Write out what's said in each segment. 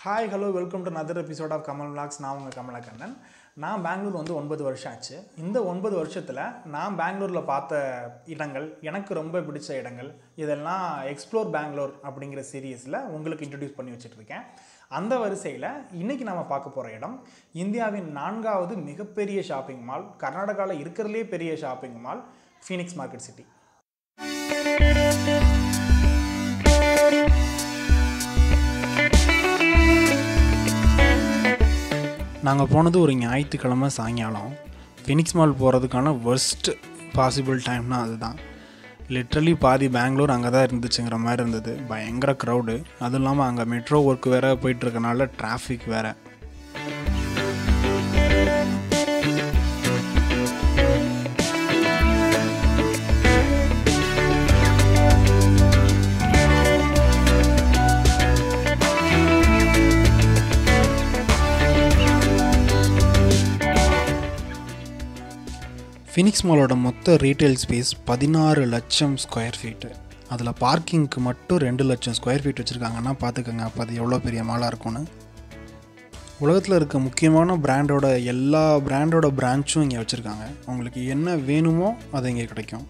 hi hello welcome to another episode of Kamal vlogs நான் உங்கள் கமலக்கண்ணன் நான் பெங்களூர் வந்து ஒன்பது வருஷம் ஆச்சு இந்த ஒன்பது வருஷத்தில் நான் பெங்களூரில் பார்த்த இடங்கள் எனக்கு ரொம்ப பிடிச்ச இடங்கள் இதெல்லாம் எக்ஸ்ப்ளோர் பெங்களூர் அப்படிங்கிற சீரீஸில் உங்களுக்கு இன்ட்ரடியூஸ் பண்ணி வச்சுட்ருக்கேன் அந்த வரிசையில் இன்றைக்கி நம்ம பார்க்க போகிற இடம் இந்தியாவின் நான்காவது மிகப்பெரிய ஷாப்பிங் மால் கர்நாடகாவில் இருக்கிறதுலே பெரிய shopping mall Phoenix market city நாங்கள் போனது ஒரு ஞாயிற்றுக்கிழமை சாயங்காலம் ஃபினிக்ஸ் மால் போகிறதுக்கான worst பாசிபிள் டைம்னா அதுதான் லிட்ரலி பாதி பெங்களூர் அங்கே தான் இருந்துச்சுங்கிற மாதிரி இருந்தது பயங்கர க்ரௌடு அதுவும் இல்லாமல் அங்கே மெட்ரோ ஒர்க் வேறு போயிட்டுருக்கனால டிராஃபிக் வேறு ஃபினிக்ஸ் மாலோட மொத்த ரீட்டைல் ஸ்பேஸ் பதினாறு லட்சம் ஸ்கொயர் ஃபீட்டு அதில் பார்க்கிங்க்கு மட்டும் ரெண்டு லட்சம் ஸ்கொயர் ஃபீட் வச்சுருக்காங்கன்னா பார்த்துக்கோங்க அப்போ அது எவ்வளோ பெரிய மாலாக இருக்கும்னு உலகத்தில் இருக்க முக்கியமான பிராண்டோட எல்லா பிராண்டோட பிரான்ச்சும் இங்கே வச்சுருக்காங்க உங்களுக்கு என்ன வேணுமோ அது இங்கே கிடைக்கும்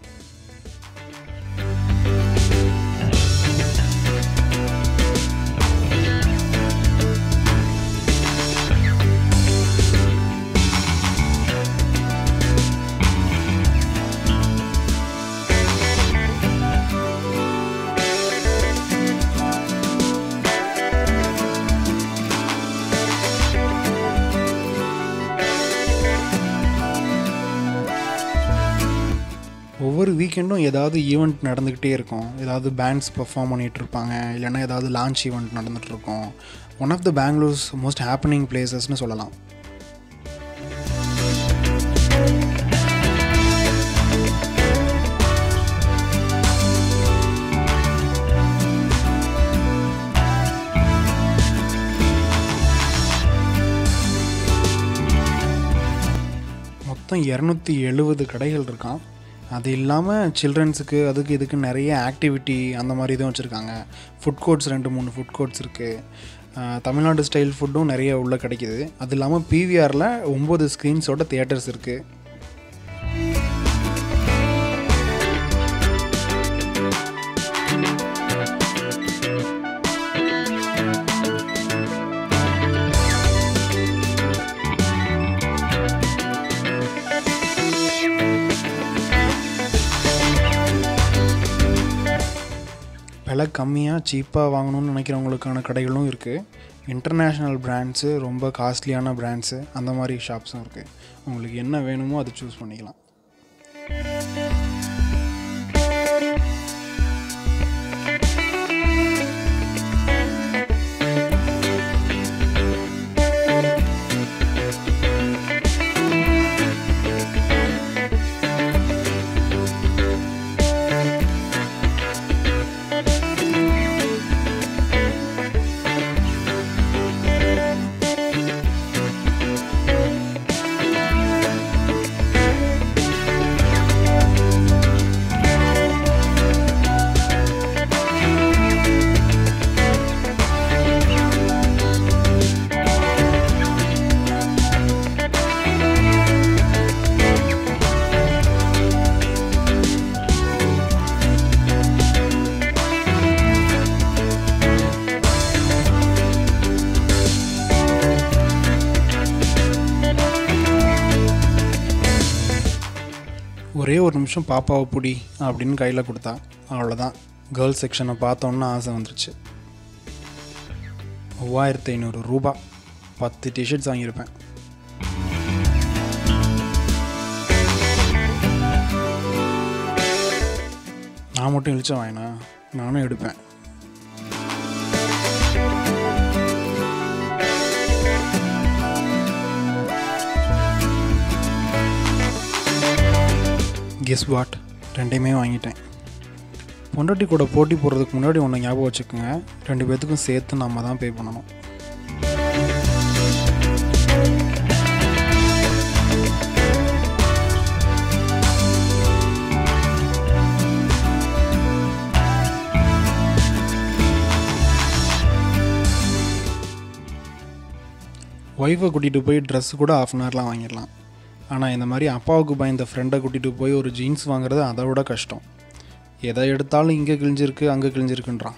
ஒவ்வொரு வீக்கெண்டும் ஏதாவது ஈவெண்ட் நடந்துக்கிட்டே இருக்கும் ஏதாவது பேண்ட்ஸ் பெர்ஃபார்ம் பண்ணிகிட்டு இருப்பாங்க இல்லைன்னா ஏதாவது லான்ச் ஈவெண்ட் நடந்துட்டு இருக்கும் one of the Bangalore's most happening பிளேசஸ்னு சொல்லலாம் மொத்தம் இரநூத்தி எழுபது கடைகள் இருக்கான் அது இல்லாமல் சில்ட்ரன்ஸுக்கு அதுக்கு இதுக்கு நிறைய ஆக்டிவிட்டி அந்த மாதிரி இதுவும் வச்சுருக்காங்க ஃபுட் கோர்ட்ஸ் ரெண்டு மூணு ஃபுட் கோர்ட்ஸ் இருக்குது தமிழ்நாடு ஸ்டைல் ஃபுட்டும் நிறைய உள்ளே கிடைக்கிது அது இல்லாமல் பிவிஆரில் ஒம்பது ஸ்க்ரீன்ஸோட தியேட்டர்ஸ் இருக்குது விலை கம்மியாக சீப்பாக வாங்கணும்னு நினைக்கிறவங்களுக்கான கடைகளும் இருக்குது இன்டர்நேஷ்னல் பிராண்ட்ஸு ரொம்ப காஸ்ட்லியான பிராண்ட்ஸு அந்த மாதிரி ஷாப்ஸும் இருக்குது உங்களுக்கு என்ன வேணுமோ அதை சூஸ் பண்ணிக்கலாம் ஒரே ஒரு நிமிஷம் பாப்பாவை பிடி அப்படின்னு கையில் கொடுத்தா அவ்வளோதான் கேர்ள்ஸ் செக்ஷனை பார்த்தோன்னா ஆசை வந்துருச்சு மூவாயிரத்து ஐநூறு ரூபா பத்து டிஷர்ட்ஸ் வாங்கியிருப்பேன் நான் மட்டும் இழிச்ச வாங்கினா நானும் எடுப்பேன் கெஸ் வாட் ரெண்டையுமே வாங்கிட்டேன் பொண்டாட்டி கூட போட்டி போடுறதுக்கு முன்னாடி ஒன்று ஞாபகம் வச்சுக்கோங்க ரெண்டு பேர்த்துக்கும் சேர்த்து நம்ம தான் பே பண்ணணும் ஒய்ஃபை கூட்டிகிட்டு போய் ட்ரெஸ் கூட ஆஃப் அன் ஹவர்லாம் வாங்கிடலாம் ஆனால் இந்த மாதிரி அப்பாவுக்கு பயந்த ஃப்ரெண்டை கூட்டிகிட்டு போய் ஒரு ஜீன்ஸ் வாங்குறது அதை விட கஷ்டம் எதை எடுத்தாலும் இங்கே கிழிஞ்சிருக்கு அங்கே கிழிஞ்சிருக்குன்றான்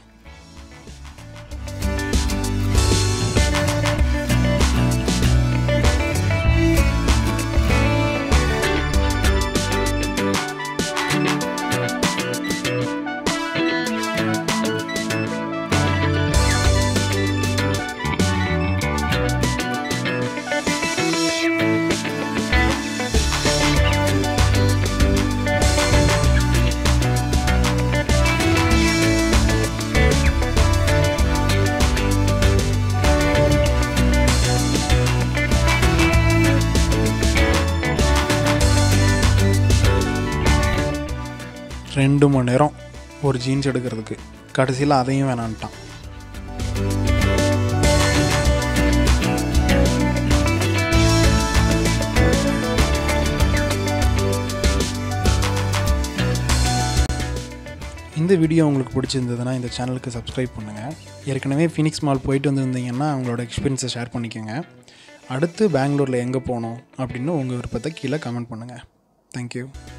ரெண்டு மணி நேரம் ஒரு ஜீன்ஸ் எடுக்கிறதுக்கு கடைசியில் அதையும் வேணான்ட்டான் இந்த வீடியோ உங்களுக்கு பிடிச்சிருந்ததுன்னா இந்த சேனலுக்கு சப்ஸ்கிரைப் பண்ணுங்கள் ஏற்கனவே ஃபினிக்ஸ் மால் போயிட்டு வந்திருந்தீங்கன்னா அவங்களோட எக்ஸ்பீரியன்ஸை ஷேர் பண்ணிக்கோங்க அடுத்து பெங்களூரில் எங்கே போகணும் அப்படின்னு உங்கள் விருப்பத்தை கீழே கமெண்ட் பண்ணுங்கள் தேங்க்யூ